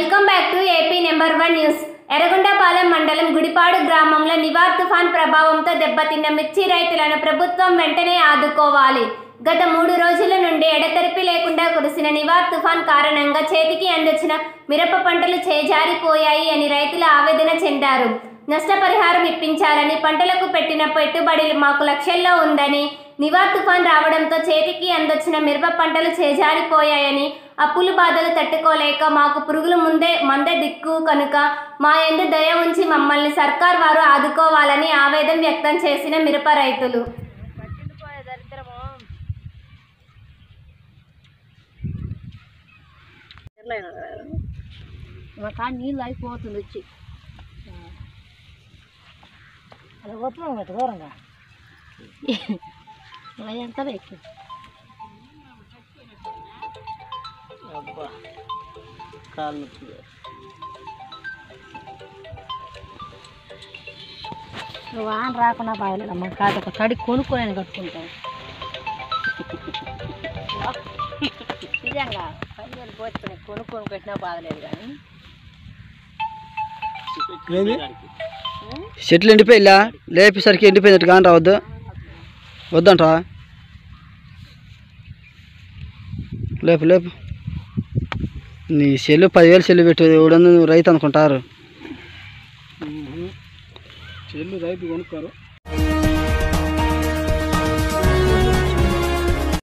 welcome back to AP number one news Erragondapalem మండలం గుడిపాడు గ్రామంలో నివార్ తుఫాన్ ప్రభావంతో దెబ్బతిన్న మిర్చి రైతులను ప్రభుత్వం వెంటనే ఆదుకోవాలి గత మూడు రోజుల నుండి ఎడతెరిపి లేకుండా కురిసిన నివార్ తుఫాన్ కారణంగా చేతికి అందొచ్చిన మిరప పంటలు చేజారిపోయాయి అని రైతులు ఆవేదన చెందారు నష్టపరిహారం ఇప్పించాలని పంటలకు పెట్టిన పెట్టుబడి మాకు లక్షల్లో ఉందని నివార్ తుఫాన్ రావడంతో చేతికి అందొచ్చిన మిరప పంటలు చేజారిపోయాయని అప్పులు బాధలు తట్టుకోలేక మాకు పురుగులు ముందే మందే దిక్కు కనుక మా ఎందు దయ ఉంచి మమ్మల్ని సర్కార్ వారు ఆదుకోవాలని ఆవేదన వ్యక్తం చేసిన మిరప రైతులు మా కాడ నీళ్ళు అయిపోతుంది వచ్చి అలా గొప్ప కదా దూరంగా అలా ఎంత ఎక్కువ అబ్బా కాళ్ళు నువ్వు వాన రాకుండా బాగలేదమ్మా కాదు ఒక తడి కొనుక్కొని కట్టుకుంటాం నిజంగా పదివేలు పోసుకుని కొనుక్కొని కట్టినా బాగలేదు కానీ ఏంది చెట్లు ఎండిపోయిలా లేపేసరికి ఎండిపోయినట్టు కానీ రావద్దు వద్దంటా లేపు లేపు నీ సెల్లు పదివేలు సెల్లు పెట్టు ఎవడన్నా నువ్వు రైతు అనుకుంటారు చెల్లు రైతు కొనుక్కోరు